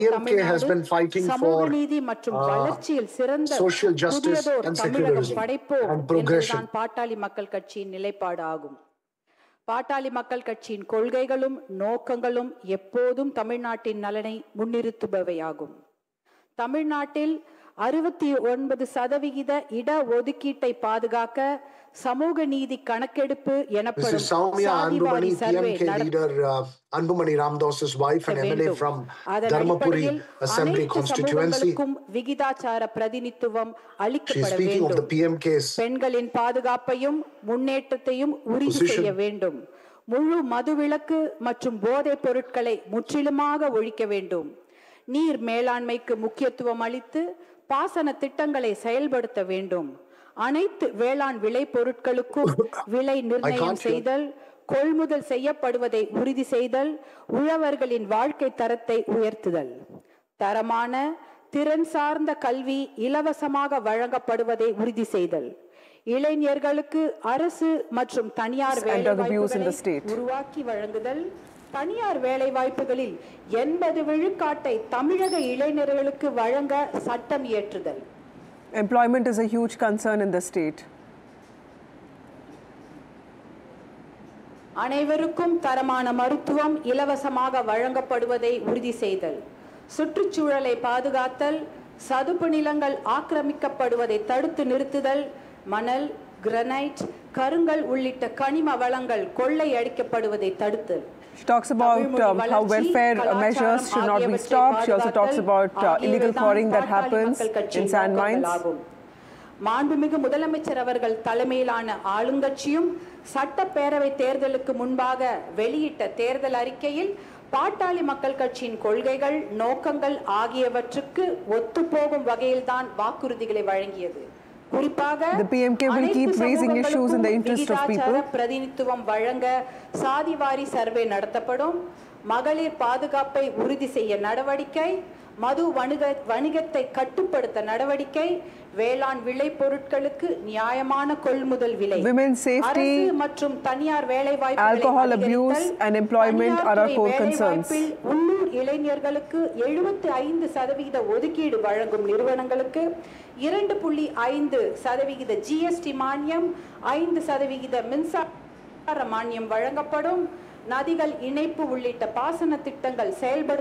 PMK has been fighting சமூக for நீதி மற்றும் uh, வளர்ச்சியில் சிறந்த social justice புதியதோர் and தமிழகம் secularism படைப்போம் and progression. என்பதுதான் பாட்டாளி மக்கள் கட்சியின் நிலைப்பாடு ஆகும் பாட்டாளி மக்கள் கட்சியின் கொள்கைகளும் நோக்கங்களும் எப்போதும் தமிழ்நாட்டின் நலனை முன்னிறுத்துபவையாகும் தமிழ்நாட்டில் அறுபத்தி ஒன்பது சதவிகித இட ஒதுக்கீட்டை பாதுகாக்க சமூக நீதி கணக்கெடுப்பு Mrs. எனப்படும் Soumya சாதிவாரி Anbumani, survey PMK leader uh, Anbumani Ramdas's wife and MLA வேண்டும். from அதன் Dharmapuri அடிப்படையில் Assembly அனைத்து constituency. சமூகங்களுக்கும் விகிதாச்சார பிரதிநித்துவம் She's அளிக்கப்பட speaking of the வேண்டும் PMK's பெண்களின் பாதுகாப்பையும் முன்னேற்றத்தையும் உறுதி Position. செய்ய வேண்டும் முழு மதுவிலக்கு மற்றும் போதைப் பொருட்களை முற்றிலுமாக ஒழிக்க வேண்டும் நீர் மேலாண்மைக்கு முக்கியத்துவம் அளித்து பாசன திட்டங்களை செயல்படுத்த வேண்டும் அனைத்து வேளாண் விளை பொருட்களுக்கும் விலை நிர்ணயம் can't hear. செய்தல் கொள்முதல் செய்யப்படுவதை உறுதி செய்தல் உழவர்களின் வாழ்க்கை தரத்தை உயர்த்துதல் தரமான திறன் சார்ந்த கல்வி இலவசமாக வழங்கப்படுவதை உறுதி செய்தல் இளைஞர்களுக்கு அரசு மற்றும் தனியார் And வேலை drug abuse in the வாய்ப்புகளை state. உருவாக்கி வழங்குதல் தனியார் வேலை வாய்ப்புகளில் எண்பது விழுக்காட்டை தமிழக இளைஞர்களுக்கு வழங்க சட்டம் இயற்றுதல் Employment is a huge concern in the state. அனைவருக்கும் தரமான மருத்துவம் இலவசமாக வழங்கப்படுவதை உறுதி செய்தல் சுற்றுச்சூழலை பாதுகாத்தல் சதுப்பு நிலங்கள் ஆக்கிரமிக்கப்படுவதை தடுத்து நிறுத்துதல் மணல் கிரனைட் கருங்கல் உள்ளிட்ட கனிம வளங்கள் கொள்ளையடிக்கப்படுவதை தடுத்தல் She talks about um, how welfare uh, measures should not be stopped. She also talks about uh, illegal quarrying that happens in sand mines. மாண்புமிகு முதலமைச்சர் அவர்கள் தலைமையிலான ஆளுங்கட்சியும் சட்டப்பேரவை தேர்தலுக்கு முன்பாக வெளியிட்ட தேர்தல் அறிக்கையில் பாட்டாளி மக்கள் கட்சியின் கொள்கைகள் நோக்கங்கள் ஆகியவற்றுக்கு ஒத்துப்போகும் வகையில்தான் வாக்குறுதிகளை வழங்கியது குறிப்பாக The PMK will அனைத்து keep raising issues in the சமூகங்களுக்கும் interest of விகிதாச்சார people. பிரதிநிதித்துவம் வழங்க சாதிவாரி சர்வே நடத்தப்படும் மகளிர் பாதுகாப்பை உறுதி செய்ய நடவடிக்கை மது வணிக வணிகத்தை கட்டுப்படுத்த நடவடிக்கை வேளாண் விளை பொருட்களுக்கு நியாயமான கொள்முதல் விலை Women's safety, அரசு மற்றும் தனியார் வேலை alcohol abuse and employment are our core concerns. உள்ளூர் இளைஞர்களுக்கு எழுபத்தி ஐந்து சதவிகித ஒதுக்கீடு வழங்கும் நிறுவனங்களுக்கு இரண்டு புள்ளி ஐந்து சதவிகித ஜிஎஸ்டி மானியம் ஐந்து சதவிகித மின்சார மானியம் வழங்கப்படும் நதிகள் இணைப்பு உள்ளிட்ட பாசன திட்டங்கள்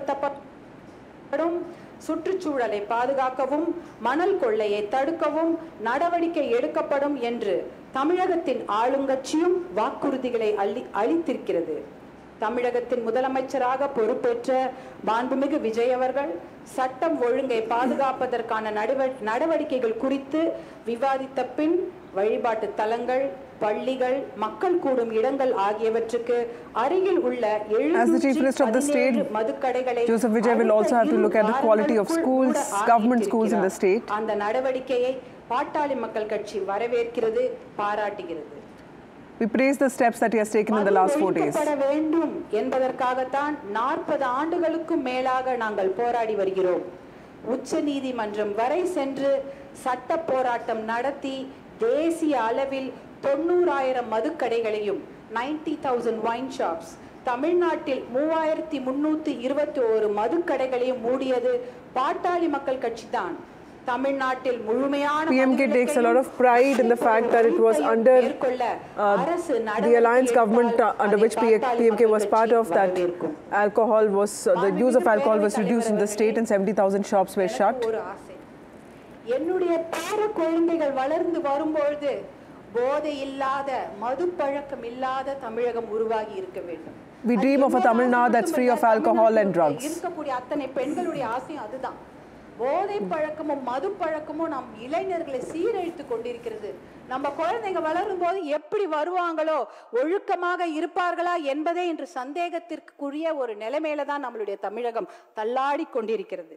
செயல்படுத்தப்படும் சுற்றுச்சூழலை பாதுகாக்கவும் மணல் கொள்ளையை தடுக்கவும் நடவடிக்கை எடுக்கப்படும் என்று தமிழகத்தின் ஆளுங்கட்சியும் வாக்குறுதிகளை அள்ளி அளித்திருக்கிறது தமிழகத்தின் முதலமைச்சராக பொறுப்பேற்ற மாண்புமிகு விஜய் அவர்கள் சட்டம் ஒழுங்கை பாதுகாப்பதற்கான நடவ- நடவடிக்கைகள் குறித்து விவாதித்த பின் வழிபாட்டு தலங்கள் பள்ளிகள் மக்கள் கூடும் இடங்கள் ஆகியவற்றுக்கு அருகில் உள்ள As the Chief Minister of the state, 717 மதுக்கடைகளை Joseph Vijay will also have to look at the quality of schools, government schools in the state. அந்த நடவடிக்கையை பாட்டாளி மக்கள் கட்சி வரவேற்கிறது பாராட்டுகிறது We praise the steps that he has taken in the last four days. ஒழிக்கப்பட வேண்டும் என்பதற்காகத்தான் நாற்பது ஆண்டுகளுக்கும் மேலாக நாங்கள் போராடி வருகிறோம் உச்ச நீதிமன்றம் வரை சென்று சட்ட போராட்டம் நடத்தி தேசிய அளவில் தொண்ணூறாயிரம் மதுக்கடைகளையும் நைன்டி தௌசண்ட் ஒயின் ஷாப்ஸ் தமிழ்நாட்டில் மூவாயிரத்தி முன்னூத்தி இருபத்தி ஒரு மதுக்கடைகளையும் மூடியது பாட்டாளி மக்கள் கட்சி தான் தமிழ்நாட்டில் முழுமையான PMK takes a lot of pride in the fact that it was under uh, the alliance government uh, under which P- PMK was part of that alcohol was uh, the use of alcohol was reduced in the state and 70,000 shops were shut. ஒரு ஆசை என்னுடைய பேர குழந்தைகள் வளர்ந்து வரும்பொழுது போதை இல்லாத மது பழக்கம் இல்லாத தமிழகம் உருவாகி இருக்க வேண்டும் We dream of a Tamil Nadu that's free of alcohol and drugs. இருக்கக்கூடிய அத்தனை பெண்களுடைய ஆசையும் அதுதான் போதை பழக்கமும் மது பழக்கமும் நம் இளைஞர்களை சீரழித்து கொண்டிருக்கிறது நம்ம குழந்தைங்க வளரும் போது எப்படி வருவாங்களோ ஒழுக்கமாக இருப்பார்களா என்பதே இன்று சந்தேகத்திற்குரிய ஒரு நிலைமையில தான் நம்மளுடைய தமிழகம் தள்ளாடி கொண்டிருக்கிறது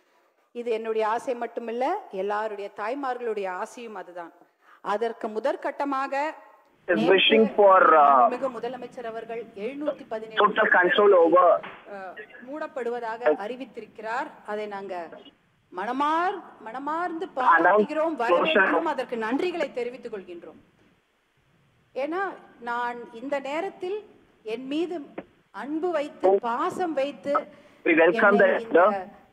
இது என்னுடைய ஆசை மட்டுமில்ல எல்லாருடைய தாய்மார்களுடைய ஆசையும் அதுதான் அதற்கு முதற்கட்டமாக is wishing for uh, மிகு முதலமைச்சர் அவர்கள் எழுநூத்தி total control over மூடப்படுவதாக அறிவித்திருக்கிறார் அதை நாங்க மனமார் மனமார்ந்து பாராட்டுகிறோம் வரவேற்கிறோம் அதற்கு நன்றிகளை தெரிவித்துக் கொள்கின்றோம் ஏன்னா நான் இந்த நேரத்தில் என் மீது அன்பு வைத்து பாசம் வைத்து We welcome என்னை the இந்த